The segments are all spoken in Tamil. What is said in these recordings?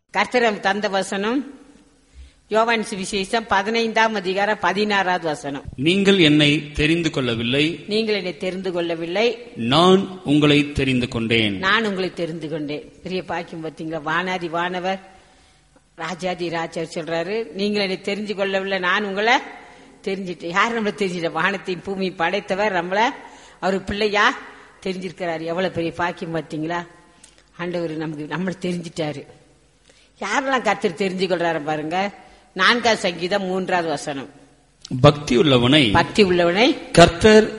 கர்த்தர் நமக்கு தந்த வசனம் யோவான் சுவிசேஷம் பதினைந்தாம் அதிகாரம் பதினாறாவது வசனம் நீங்கள் என்னை தெரிந்து கொள்ளவில்லை நீங்கள் என்னை தெரிந்து கொள்ளவில்லை நான் உங்களை தெரிந்து கொண்டேன் நான் உங்களை தெரிந்து கொண்டேன் பெரிய பாக்கியம் பார்த்தீங்களா வானாதி வானவர் ராஜாதி ராஜா சொல்றாரு நீங்கள் என்னை தெரிஞ்சு கொள்ளவில்லை நான் உங்களை தெரிஞ்சிட்டேன் யார் நம்மளை தெரிஞ்சிட்ட வானத்தையும் பூமி படைத்தவர் நம்மள அவர் பிள்ளையா தெரிஞ்சிருக்கிறாரு எவ்வளவு பெரிய பாக்கியம் பார்த்தீங்களா ஆண்டவர் நமக்கு நம்மளை தெரிஞ்சிட்டாரு யாரெல்லாம் கர்த்தர் தெரிஞ்சு கொள்றாரு பாருங்க நான்காவது சங்கீதம் மூன்றாவது வசனம் பக்தி உள்ளவனை பக்தி உள்ளவனை கர்த்தர்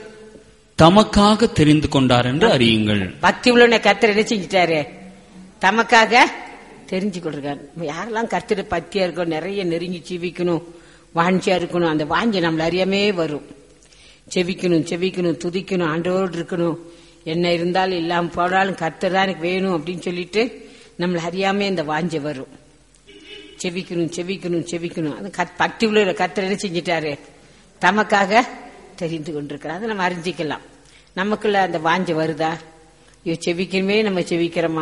தமக்காக தெரிந்து கொண்டார் என்று அறியுங்கள் பக்தி உள்ளவனை கர்த்தர் என்ன செஞ்சிட்டாரு தமக்காக தெரிஞ்சு கொடுக்காரு யாரெல்லாம் கர்த்தர் பக்தியா இருக்கணும் நிறைய நெருங்கி ஜீவிக்கணும் வாஞ்சியா இருக்கணும் அந்த வாஞ்சி நம்மள அறியாமே வரும் செவிக்கணும் செவிக்கணும் துதிக்கணும் ஆண்டோடு இருக்கணும் என்ன இருந்தாலும் இல்லாம போனாலும் கர்த்தர் தான் எனக்கு வேணும் அப்படின்னு சொல்லிட்டு நம்மள அறியாமே இந்த வாஞ்சை வரும் செவிக்கணும் செவிக்கணும் செவிக்கணும் அது கத்- பக்தி உள்ள கர்த்தர் என்ன செஞ்சிட்டாரு தமக்காக தெரிந்து கொண்டிருக்கிறார் அதை நம்ம அறிஞ்சிக்கலாம் நமக்குள்ள அந்த வாஞ்சை வருதா ஐயோ செவிக்கணுமே நம்ம செவிக்கிறோமா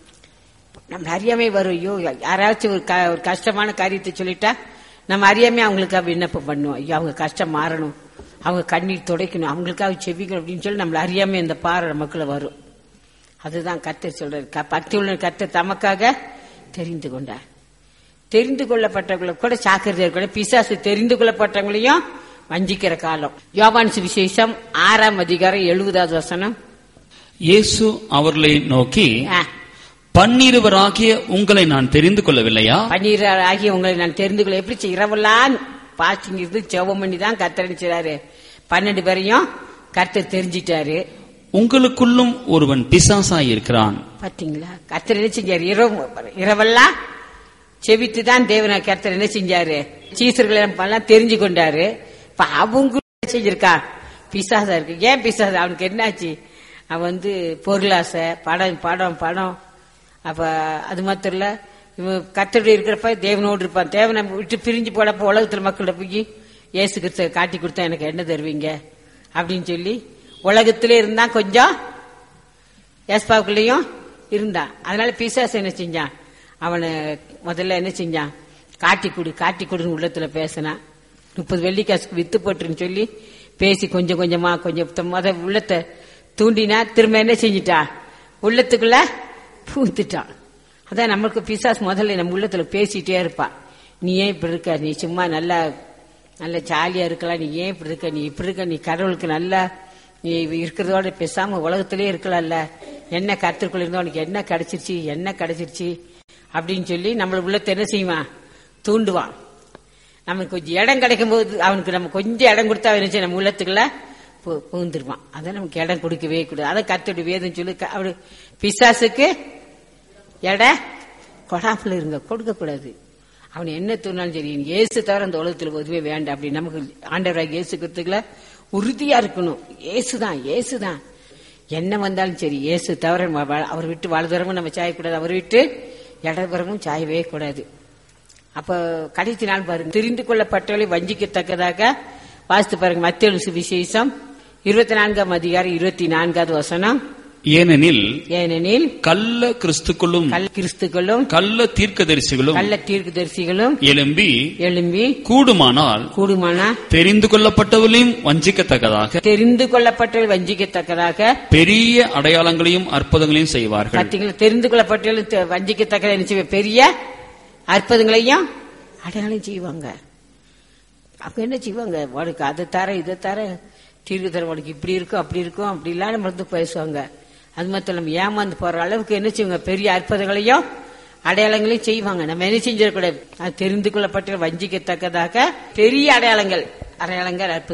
நம்ம அறியாமை வரும் ஐயோ யாராச்சும் ஒரு க- ஒரு கஷ்டமான காரியத்தை சொல்லிட்டா நம்ம அறியாமே அவங்களுக்காக விண்ணப்பம் பண்ணுவோம் ஐயோ அவங்க கஷ்டம் மாறணும் அவங்க கண்ணீர் துடைக்கணும் அவங்களுக்காக செவிக்கணும் அப்படின்னு சொல்லி நம்மள அறியாமே இந்த பாறை நமக்குள்ள வரும் அதுதான் கர்த்தர் சொல்றாரு க- பக்தி உள்ள கர்த்தர் தமக்காக தெரிந்து கொண்டார் தெரிந்து கொள்ளப்பட்டவங்களை கூட சாக்கிரதையா கூட பிசாசு தெரிந்து கொள்ளப்பட்டவங்களையும் வஞ்சிக்கிற காலம் யோவான் சுவிசேஷம் ஆறாம் அதிகாரம் எழுபதாவது வசனம் இயேசு அவர்களை நோக்கி ஆ, பன்னிருவராகிய உங்களை நான் தெரிந்து கொள்ளவில்லையா பன்னீர் ஆகிய உங்களை நான் தெரிந்து கொள்ள எப்படி செய்ய- இரவெல்லாம் பாஸ்டிங் இருந்து ஜெபம் பண்ணி தான் கர்த்தர் நினைச்சாரு பன்னெண்டு பேரையும் கர்த்தர் தெரிஞ்சிட்டாரு உங்களுக்குள்ளும் ஒருவன் பிசாசாய் இருக்கிறான் பாத்தீங்களா கர்த்தர் என்ன செஞ்சாரு இரவு இரவெல்லாம் செவித்து தான் தேவன கர்த்தர் என்ன செஞ்சாரு சீசர்களை எல்லாம் தெரிஞ்சு கொண்டாரு இப்ப அவங்க என்ன செஞ்சிருக்கா பிசாசா இருக்கு ஏன் பிசாசா அவனுக்கு என்னாச்சு அவன் வந்து பொருளாசை படம் படம் படம் அப்ப அது மாத்திரம் இல்ல இவன் கர்த்தருடைய இருக்கிறப்ப தேவனோடு இருப்பான் தேவனை விட்டு பிரிஞ்சு போடப்ப உலகத்துல மக்கள்கிட்ட போய் இயேசு கிறிஸ்துவ காட்டி கொடுத்தா எனக்கு என்ன தருவீங்க அப்படின்னு சொல்லி உலகத்திலே இருந்தா கொஞ்சம் ஏஸ்பாவுக்குள்ளேயும் இருந்தான் அதனால பிசாசு என்ன செஞ்சான் அவனை முதல்ல என்ன செஞ்சான் காட்டி கொடு காட்டி கொடுன்னு உள்ளத்துல பேசினான் முப்பது வெள்ளிக்காசுக்கு வித்து போட்டுருன்னு சொல்லி பேசி கொஞ்சம் கொஞ்சமா கொஞ்சம் த- முத உள்ளத்தை தூண்டினா திரும்ப என்ன செஞ்சிட்டான் உள்ளத்துக்குள்ள பூத்துட்டான் அதான் நம்மளுக்கு பிசாசு முதல்ல நம்ம உள்ளத்துல பேசிட்டே இருப்பான் நீ ஏன் இப்படி இருக்க நீ சும்மா நல்லா நல்ல ஜாலியா இருக்கலாம் நீ ஏன் இப்படி இருக்க நீ இப்படி இருக்க நீ கடவுளுக்கு நல்லா நீ இருக்கிறதோட பேசாம உலகத்திலே இருக்கலாம்ல என்ன கருத்துக்குள்ள இருந்தோ உனக்கு என்ன கிடைச்சிருச்சு என்ன கிடைச்சிருச்சு அப்படின்னு சொல்லி நம்மள உள்ளத்தை என்ன செய்வான் தூண்டுவான் நமக்கு கொஞ்சம் இடம் கிடைக்கும் போது அவனுக்கு நம்ம கொஞ்சம் இடம் கொடுத்தா அவன் என்ன செய்ய நம்ம உள்ளத்துக்குள்ள பு- புகுந்துருவான் அதை நமக்கு இடம் கொடுக்கவே கூடாது அதை கத்தோட வேதம் சொல்லி க- அவரு பிசாசுக்கு எடை கொடாமல் இருங்க கொடுக்க கூடாது அவன் என்ன தூணாலும் சரி இயேசு தவிர அந்த உலகத்துல எதுவுமே வேண்டாம் அப்படி நமக்கு ஆண்டவராக இயேசு கிறிஸ்துக்குள்ள உறுதியா இருக்கணும் இயேசுதான் இயேசுதான் என்ன வந்தாலும் சரி இயேசு தவிர நம்ம வா- அவர் விட்டு வாழ்தரமும் நம்ம சாயக்கூடாது அவர் விட்டு இடதுபுறமும் சாயவே கூடாது அப்ப கடைசி நாள் பாருங்க தெரிந்து கொள்ளப்பட்டவர்களை வஞ்சிக்கத்தக்கதாக வாசித்து பாருங்க மத்திய சுவிசேஷம் இருபத்தி நான்காம் அதிகாரம் இருபத்தி நான்காவது வசனம் ஏனெனில் ஏனெனில் கள்ள கிறிஸ்துக்களும் கல் கிறிஸ்துக்களும் கள்ள தீர்க்கதரிசிகளும் கள்ள தீர்க்கதரிசிகளும் எழும்பி எழும்பி கூடுமானால் கூடுமானா தெரிந்து கொள்ளப்பட்டவர்களையும் வஞ்சிக்கத்தக்கதாக தெரிந்து கொள்ளப்பட்டவர்கள் வஞ்சிக்கத்தக்கதாக பெரிய அடையாளங்களையும் அற்புதங்களையும் செய்வார்கள் பார்த்தீங்களா தெரிந்து கொள்ளப்பட்டவர்கள் தெ- வஞ்சிக்கத்தக்கதாக என்ன செய்வாங்க? பெரிய அற்புதங்களையும் அடையாளம் செய்வாங்க அவங்க என்ன செய்வாங்க உனக்கு அதை தர இதை தர தீர்வு தர உனக்கு இப்படி இருக்கும் அப்படி இருக்கும் அப்படி இல்லாம நம்ம வந்து பேசுவாங்க அது மட்டும் நம்ம ஏமாந்து போற அளவுக்கு என்ன செய்வாங்க பெரிய அற்புதங்களையும் அடையாளங்களையும் செய்வாங்க நம்ம என்ன செஞ்சிடக்கூடாது அது தெரிந்து கொள்ளப்பட்ட வஞ்சிக்கத்தக்கதாக பெரிய அடையாளங்கள் அடையாளங்கள் அற்புதம்